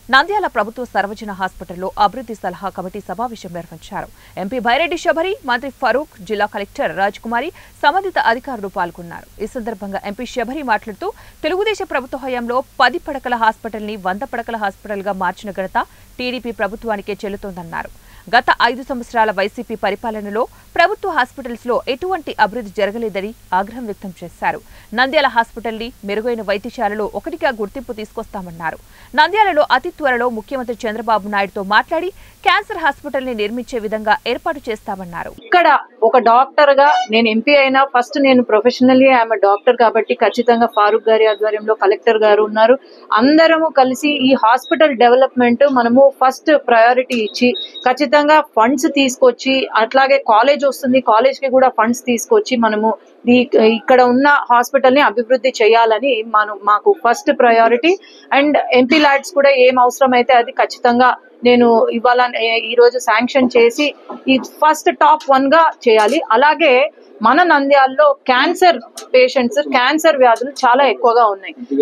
నంద్యాల ప్రభుత్వ సర్వజన హాస్పిటల్లో అభివృద్ధి సలహా కమిటీ సమావేశం నిర్వహించారు ఎంపీ బైరెడ్డి శబరి మంత్రి ఫరూక్ జిల్లా కలెక్టర్ రాజ్ కుమారి సంబంధిత అధికారులు పాల్గొన్నారు ఈ సందర్భంగా ఎంపీ శబరి మాట్లాడుతూ తెలుగుదేశం ప్రభుత్వ హయాంలో పది పడకల హాస్పిటల్ని వంద పడకల హాస్పిటల్గా మార్చిన ఘనత టీడీపీ ప్రభుత్వానికే చెల్లుతోందన్నారు గత ఐదు సంవత్సరాల వైసీపీ పరిపాలనలో ప్రభుత్వ హాస్పిటల్స్ లో ఎటువంటి అభివృద్ధి జరగలేదని ఆగ్రహం వ్యక్తం చేశారు నంద్యాల హాస్పిటల్ని మెరుగైన వైద్యశాలలో ఒకటిగా గుర్తింపు తీసుకొస్తామన్నారు నంద్యాలలో అతి త్వరలో ముఖ్యమంత్రి చంద్రబాబు నాయుడుతో మాట్లాడి క్యాన్సర్ హాస్పిటల్ని నిర్మించే విధంగా ఏర్పాటు చేస్తామన్నారు ఇక్కడ ఒక డాక్టర్ గా నేను ఎంపీ అయినా ఫస్ట్ నేను ప్రొఫెషనల్లీ ఐఎమ్ డాక్టర్ కాబట్టి ఖచ్చితంగా ఫారూక్ గారి ఆధ్వర్యంలో కలెక్టర్ గారు ఉన్నారు అందరము కలిసి ఈ హాస్పిటల్ డెవలప్మెంట్ మనము ఫస్ట్ ప్రయారిటీ ఇచ్చి ఖచ్చితంగా ఫండ్స్ తీసుకొచ్చి అట్లాగే కాలేజ్ వస్తుంది కాలేజ్ కి కూడా ఫండ్స్ తీసుకొచ్చి మనము ఈ ఇక్కడ ఉన్న హాస్పిటల్ ని అభివృద్ధి చేయాలని మనం మాకు first priority and MP LADS కూడా ఏం అవసరం అయితే అది ఖచ్చితంగా నేను ఇవాళ ఈ రోజు శాంక్షన్ చేసి ఈ ఫస్ట్ టాప్ వన్ గా చేయాలి అలాగే మన నంద్యాలలో క్యాన్సర్ పేషెంట్స్ క్యాన్సర్ వ్యాధులు చాలా ఎక్కువగా ఉన్నాయి